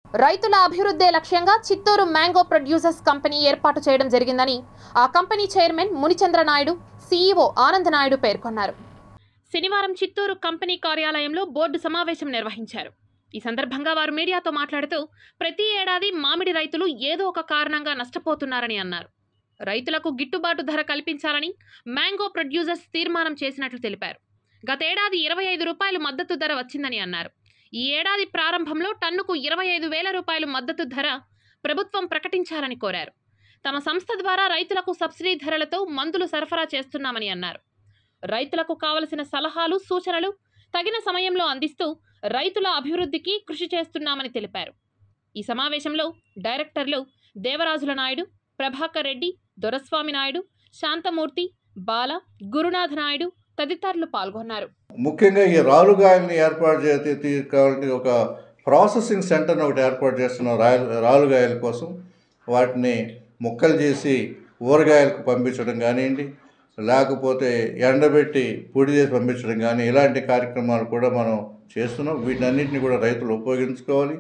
రైతుల అభివృద్ధే లక్ష్యంగా Chittoor mango producers company ఏర్పాటు చేయడం జరిగిందని ఆ company chairman Munichandra Naidu CEO Anand Naidu పేర్కొన్నారు శనివారం చిత్తూరు కంపెనీ కార్యాలయంలో బోర్డు సమావేశం నిర్వహించారు ఈ సందర్భంగా వారు మీడియాతో మాట్లాడుతూ ప్రతి ఏడాది మామిడి రైతులు ఏదో ఒక కారణంగా నష్టపోతున్నారని అన్నారు రైతులకు గిట్టుబాటు ధర కల్పించాలని మ్యాంగో ప్రొడ్యూసర్స్ తీర్మానం చేసినట్లు తెలిపారు గతేడాది ఇరవై ఐదు రూపాయలు మద్దతు ధర వచ్చిందని అన్నారు ఈ ఏడాది ప్రారంభంలో టన్నుకు ఇరవై ఐదు వేల రూపాయలు మద్దతు ధర ప్రభుత్వం ప్రకటించాలని కోరారు తమ సంస్థ ద్వారా రైతులకు సబ్సిడీ ధరలతో మందులు సరఫరా చేస్తున్నామని అన్నారు రైతులకు కావలసిన సలహాలు సూచనలు తగిన సమయంలో అందిస్తూ రైతుల అభివృద్ధికి కృషి చేస్తున్నామని తెలిపారు ఈ సమావేశంలో డైరెక్టర్లు దేవరాజుల నాయుడు ప్రభాకర్ రెడ్డి దొరస్వామి నాయుడు శాంతమూర్తి బాల గురునాథ నాయుడు తదితరులు పాల్గొన్నారు ముఖ్యంగా ఈ రాలుగాయల్ని ఏర్పాటు చేసి తీసుకోవాలని ఒక ప్రాసెసింగ్ సెంటర్ని ఒకటి ఏర్పాటు చేస్తున్నాం రాయల్ రాలుగాయల కోసం వాటిని ముక్కలు చేసి ఊరగాయలకు పంపించడం కానివ్వండి లేకపోతే ఎండబెట్టి పొడి చేసి పంపించడం కానీ ఇలాంటి కార్యక్రమాలు కూడా మనం చేస్తున్నాం వీటన్నిటిని కూడా రైతులు ఉపయోగించుకోవాలి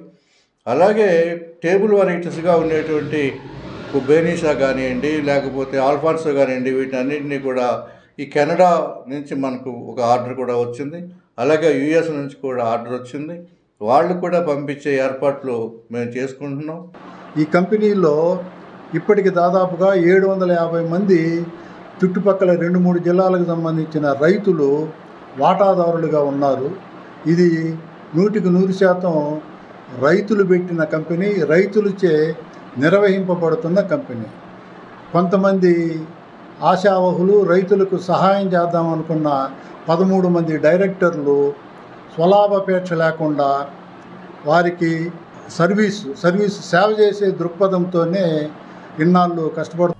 అలాగే టేబుల్ వెరైటీస్గా ఉండేటువంటి బేనీషా కానివ్వండి లేకపోతే ఆల్ఫాన్సో కానివ్వండి వీటన్నిటిని కూడా ఈ కెనడా నుంచి మనకు ఒక ఆర్డర్ కూడా వచ్చింది అలాగే యుఎస్ నుంచి కూడా ఆర్డర్ వచ్చింది వాళ్ళు కూడా పంపించే ఏర్పాట్లు మేము చేసుకుంటున్నాం ఈ కంపెనీలో ఇప్పటికి దాదాపుగా ఏడు వందల యాభై మంది చుట్టుపక్కల రెండు మూడు జిల్లాలకు సంబంధించిన రైతులు వాటాదారులుగా ఉన్నారు ఇది నూటికి నూరు శాతం రైతులు పెట్టిన కంపెనీ రైతులచే నిర్వహింపబడుతున్న కంపెనీ కొంతమంది ఆశావహులు రైతులకు సహాయం చేద్దామనుకున్న పదమూడు మంది డైరెక్టర్లు స్వలాభాపేక్ష లేకుండా వారికి సర్వీసు సర్వీసు సేవ చేసే దృక్పథంతోనే ఇన్నాళ్ళు కష్టపడు